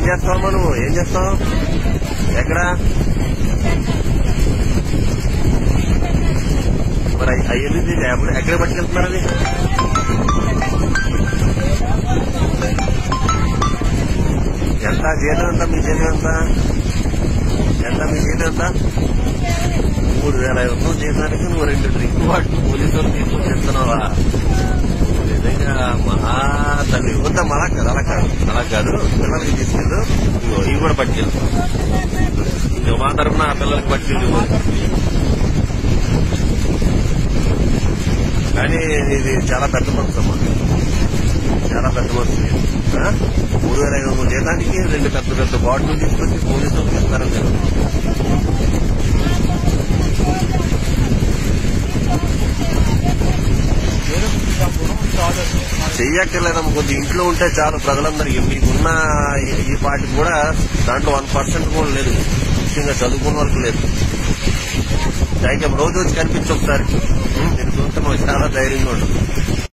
ఏం చేస్తావమ్మా నువ్వు ఏం చేస్తావు ఎక్కడ మరి అయ్యింది ఎప్పుడు ఎక్కడ పట్టుకెళ్తున్నారు అది ఎంత జీతం ఎంత మీ జీతం ఎంత ఎంత మీ జీతం ఎంత మూడు వేల ఐదు వందలు జీతానికి నువ్వు రెండు డ్రింక్ బాటిల్ పోలీసులు తీసుకొని చెప్తున్నావా నిజంగా మహా తల్లి వద్దా అలా కాదు అలా కాదు అలా కాదు పిల్లలకి తీసుకెళ్ళు ఇదిగో ఇవి కూడా పట్టుకెళ్ళు ఇదిగో మా తరఫున ఆ పిల్లలకి పట్టుకెళ్ళు కానీ ఇది చాలా పెద్ద మనసు అమ్మా చాలా పెద్ద మనసు ఇది. ఆ? మూడు వేల ఐదు వందల జీతానికి రెండు పెద్ద పెద్ద బాటిల్ తీసుకొచ్చి పోలీసులు ఇస్తారని నేను చెయ్యక్కర్లేదమ్మ కొద్ది ఇంట్లో ఉంటే చాలు ప్రజలందరికీ మీకున్న ఈ- ఈ పాటికి కూడా దాంట్లో వన్ పర్సెంట్ కూడా లేదు ముఖ్యంగా చదువుకున్న వాళ్ళకి లేదు థ్యాంక్ యూ రోజు వచ్చి కనిపించి ఒకసారి నేను చూస్తే మాకు చాలా ధైర్యంగా ఉంటుంది